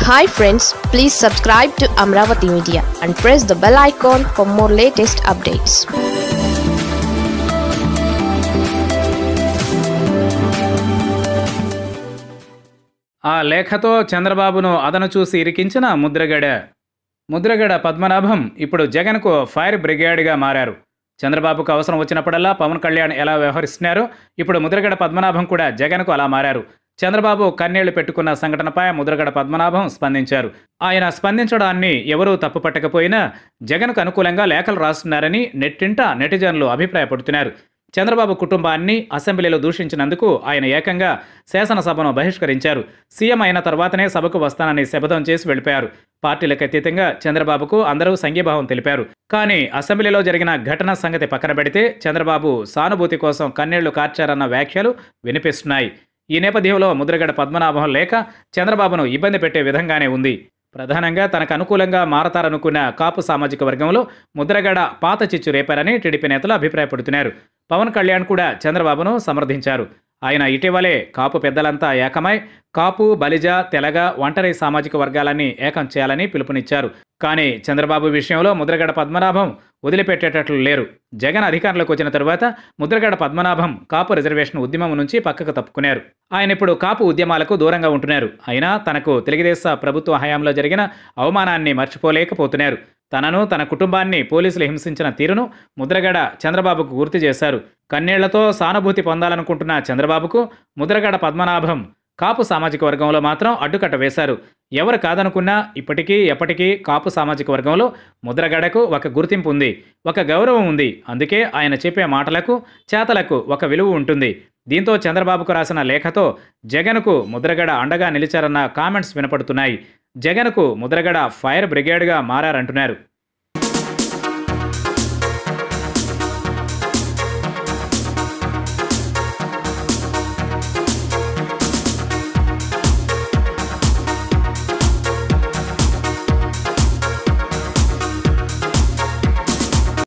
hi friends please subscribe to Amaravati media and press the bell icon for more latest updates ఆ లేఖతో చంద్రబాబును అదను చూసి ఇరికించిన ముద్రగడ ముద్రగడ పద్మనాభం ఇప్పుడు జగన్కు ఫైర్ బ్రిగేడ్గా మారారు చంద్రబాబుకు అవసరం వచ్చినప్పుడల్లా పవన్ కళ్యాణ్ ఎలా వ్యవహరిస్తున్నారో ఇప్పుడు ముద్రగడ పద్మనాభం కూడా జగన్కు అలా మారారు చంద్రబాబు కన్నీళ్లు పెట్టుకున్న సంఘటనపై ముద్రగడ పద్మనాభం స్పందించారు ఆయన స్పందించడాన్ని ఎవరూ తప్పుపట్టకపోయినా జగన్కు అనుకూలంగా లేఖలు రాస్తున్నారని నెట్టింట నెటిజన్లు అభిప్రాయపడుతున్నారు చంద్రబాబు కుటుంబాన్ని అసెంబ్లీలో దూషించినందుకు ఆయన ఏకంగా శాసనసభను బహిష్కరించారు సీఎం అయిన తర్వాతనే సభకు వస్తానని శపథం చేసి వెళ్ళిపోయారు పార్టీలకు అతీతంగా చంద్రబాబుకు అందరూ సంఘీభావం తెలిపారు కానీ అసెంబ్లీలో జరిగిన ఘటన సంగతి పక్కన పెడితే చంద్రబాబు సానుభూతి కోసం కన్నీళ్లు కార్చారన్న వ్యాఖ్యలు వినిపిస్తున్నాయి ఈ నేపథ్యంలో ముద్రగడ పద్మనాభం లేక చంద్రబాబును ఇబ్బంది పెట్టే విధంగానే ఉంది ప్రధానంగా తనకు అనుకూలంగా మారతారనుకున్న కాపు సామాజిక వర్గంలో ముద్రగడ పాత చిచ్చు రేపారని టీడీపీ నేతలు అభిప్రాయపడుతున్నారు పవన్ కళ్యాణ్ కూడా చంద్రబాబును సమర్థించారు ఆయన ఇటీవలే కాపు పెద్దలంతా ఏకమై కాపు బలిజ తెలగ ఒంటరి సామాజిక వర్గాలన్నీ ఏకం చేయాలని పిలుపునిచ్చారు కానీ చంద్రబాబు విషయంలో ముద్రగడ పద్మనాభం వదిలిపెట్టేటట్లు లేరు జగన్ అధికారంలోకి వచ్చిన తరువాత ముద్రగడ పద్మనాభం కాపు రిజర్వేషన్ ఉద్యమం నుంచి పక్కకు తప్పుకున్నారు ఆయన ఇప్పుడు కాపు ఉద్యమాలకు దూరంగా ఉంటున్నారు అయినా తనకు తెలుగుదేశ ప్రభుత్వ హయాంలో జరిగిన అవమానాన్ని మర్చిపోలేకపోతున్నారు తనను తన కుటుంబాన్ని పోలీసులు హింసించిన తీరును ముద్రగడ చంద్రబాబుకు గుర్తు చేశారు కన్నీళ్లతో సానుభూతి పొందాలనుకుంటున్న చంద్రబాబుకు ముద్రగడ పద్మనాభం కాపు సామాజిక వర్గంలో మాత్రం అడ్డుకట్ట వేశారు ఎవరు కాదనుకున్నా ఇప్పటికీ ఎప్పటికీ కాపు సామాజిక వర్గంలో ముద్రగడకు ఒక గుర్తింపు ఉంది ఒక గౌరవం ఉంది అందుకే ఆయన చెప్పే మాటలకు చేతలకు ఒక విలువ ఉంటుంది దీంతో చంద్రబాబుకు రాసిన లేఖతో జగన్కు ముద్రగడ అండగా నిలిచారన్న కామెంట్స్ వినపడుతున్నాయి జగన్కు ముద్రగడ ఫైర్ బ్రిగేడ్గా మారారంటున్నారు